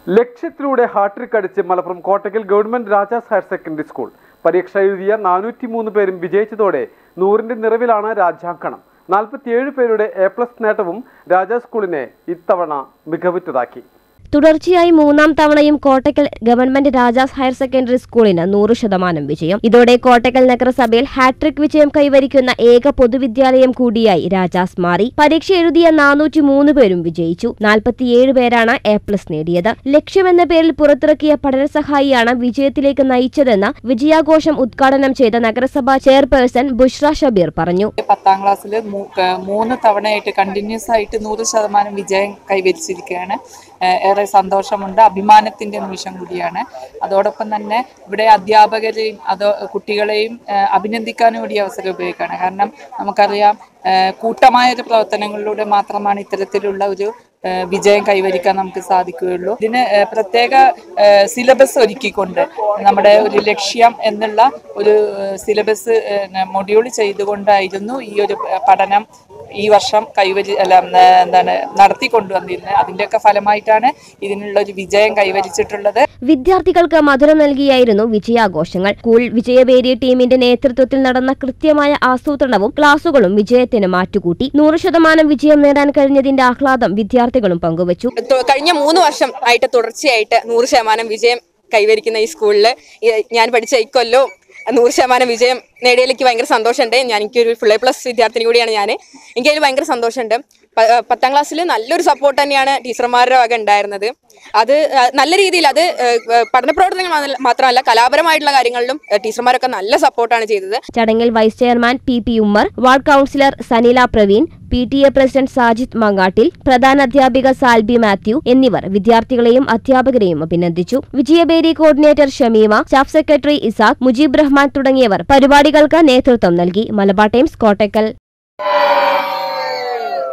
ലക്ഷ്യത്തിലൂടെ hat-trick അടിച്ച് Malappuram Kottakkal government Rajas higher secondary school പരീക്ഷ എഴുതിയ നാനൂറ്റി മൂന്ന് പേരും വിജയിച്ചതോടെ നൂറിന്റെ നിറവിലാണ് രാജ്യാങ്കണം നാൽപ്പത്തിയേഴ് പേരുടെ എ പ്ലസ് നേട്ടവും രാജാ സ്കൂളിനെ ഇത്തവണ മികവുറ്റതാക്കി തുടർച്ചയായി മൂന്നാം തവണയും Kottakkal government Rajas higher secondary സ്കൂളിന് നൂറ് ശതമാനം വിജയം ഇതോടെ കോട്ടക്കൽ നഗരസഭയിൽ ഹാട്രിക് വിജയം കൈവരിക്കുന്ന ഏക പൊതുവിദ്യാലയം കൂടിയായി രാജാസ് മാറി പരീക്ഷ എഴുതിയ നാനൂറ്റി മൂന്ന് പേരും വിജയിച്ചു നാൽപ്പത്തിയേഴ് പേരാണ് എ പ്ലസ് നേടിയത് ലക്ഷ്യമെന്ന പേരിൽ പുറത്തിറക്കിയ പഠനസഹായിയാണ് വിജയത്തിലേക്ക് നയിച്ചതെന്ന് വിജയാഘോഷം ഉദ്ഘാടനം ചെയ്ത നഗരസഭാ ചെയർപേഴ്സൺ ബുഷ്ര ഷബീർ പറഞ്ഞു പത്താം ക്ലാസ്സിൽ മൂന്ന് തവണയായിട്ട് കണ്ടിന്യൂസ് ആയിട്ട് നൂറ് ശതമാനം വിജയം കൈവരിച്ചിരിക്കുകയാണ് ഏഹ് ഏറെ സന്തോഷമുണ്ട് അഭിമാനത്തിന്റെ നിമിഷം കൂടിയാണ് അതോടൊപ്പം തന്നെ ഇവിടെ അധ്യാപകരെയും അതോ കുട്ടികളെയും ഏഹ് അഭിനന്ദിക്കാനും കൂടി അവസരം ഉപയോഗിക്കുകയാണ് കാരണം നമുക്കറിയാം ഏഹ് കൂട്ടമായ ഒരു പ്രവർത്തനങ്ങളിലൂടെ മാത്രമാണ് ഇത്തരത്തിലുള്ള ഒരു ഏഹ് വിജയം കൈവരിക്കാൻ നമുക്ക് സാധിക്കുകയുള്ളൂ ഇതിന് ഏഹ് പ്രത്യേക സിലബസ് ഒരുക്കിക്കൊണ്ട് നമ്മുടെ ഒരു ലക്ഷ്യം എന്നുള്ള ഒരു സിലബസ് മൊഡ്യൂൾ ചെയ്തുകൊണ്ടായിരുന്നു ഈ ഒരു പഠനം ഈ വർഷം കൈവരി അല്ല ഉം, ഏഹ് എന്താണ് നടത്തിക്കൊണ്ടുവന്നിരുന്നത് അതിൻ്റെയൊക്കെ ഫലമായിട്ടാണ് ഇതിനുള്ള ഒരു വിജയം കൈവരിച്ചിട്ടുള്ളത് വിദ്യാർത്ഥികൾക്ക് മധുരം നൽകിയായിരുന്നു വിജയാഘോഷങ്ങൾ സ്കൂൾ വിജയവേരി ടീമിന്റെ നേതൃത്വത്തിൽ നടന്ന കൃത്യമായ ആസൂത്രണവും ക്ലാസുകളും വിജയത്തിന് മാറ്റുകൂട്ടി നൂറ് ശതമാനം വിജയം നേടാൻ കഴിഞ്ഞതിന്റെ ആഹ്ലാദം വിദ്യാർത്ഥികളും പങ്കുവച്ചു തു- കഴിഞ്ഞ മൂന്ന് വർഷം ആയിട്ട് തുടർച്ചയായിട്ട് നൂറ് ശതമാനം വിജയം കൈവരിക്കുന്ന ഈ സ്കൂളിൽ ഞാൻ പഠിച്ച ഇക്കൊല്ലവും നൂറ് ശതമാനം വിജയം നേടിയതിലേക്ക് ഭയങ്കര സന്തോഷമുണ്ട് ഞാൻ എനിക്കൊരു ഫുൾ എ പ്ലസ് വിദ്യാർത്ഥിനി കൂടിയാണ് ഞാൻ എനിക്കതിൽ ഭയങ്കര സന്തോഷമുണ്ട് പ- ഏഹ് പത്താം ക്ലാസ്സിൽ നല്ലൊരു സപ്പോർട്ട് തന്നെയാണ് ടീച്ചർമാരുടെ വക ഉണ്ടായിരുന്നത് അത് ഏഹ് നല്ല രീതിയിൽ അത് ഏഹ് പഠന പ്രവർത്തനങ്ങൾ മാ- മാത്രമല്ല കലാപരമായിട്ടുള്ള കാര്യങ്ങളിലും ഏഹ് ടീച്ചർമാരൊക്കെ നല്ല സപ്പോർട്ടാണ് ചെയ്തത് ചടങ്ങിൽ vice chairman P P Ummer ward councillor Sanila Praveen P T A president Sajid Mangattil പ്രധാന അധ്യാപിക സാൽബി മാത്യു എന്നിവർ വിദ്യാർത്ഥികളെയും അധ്യാപകരെയും അഭിനന്ദിച്ചു Vijayabheri coordinator Shameema staff secretary Isaq Mujeeb Rahman തുടങ്ങിയവർ പരിപാടികൾക്ക് നേതൃത്വം നൽകി മലബാർ ടൈംസ് കോട്ടക്കൽ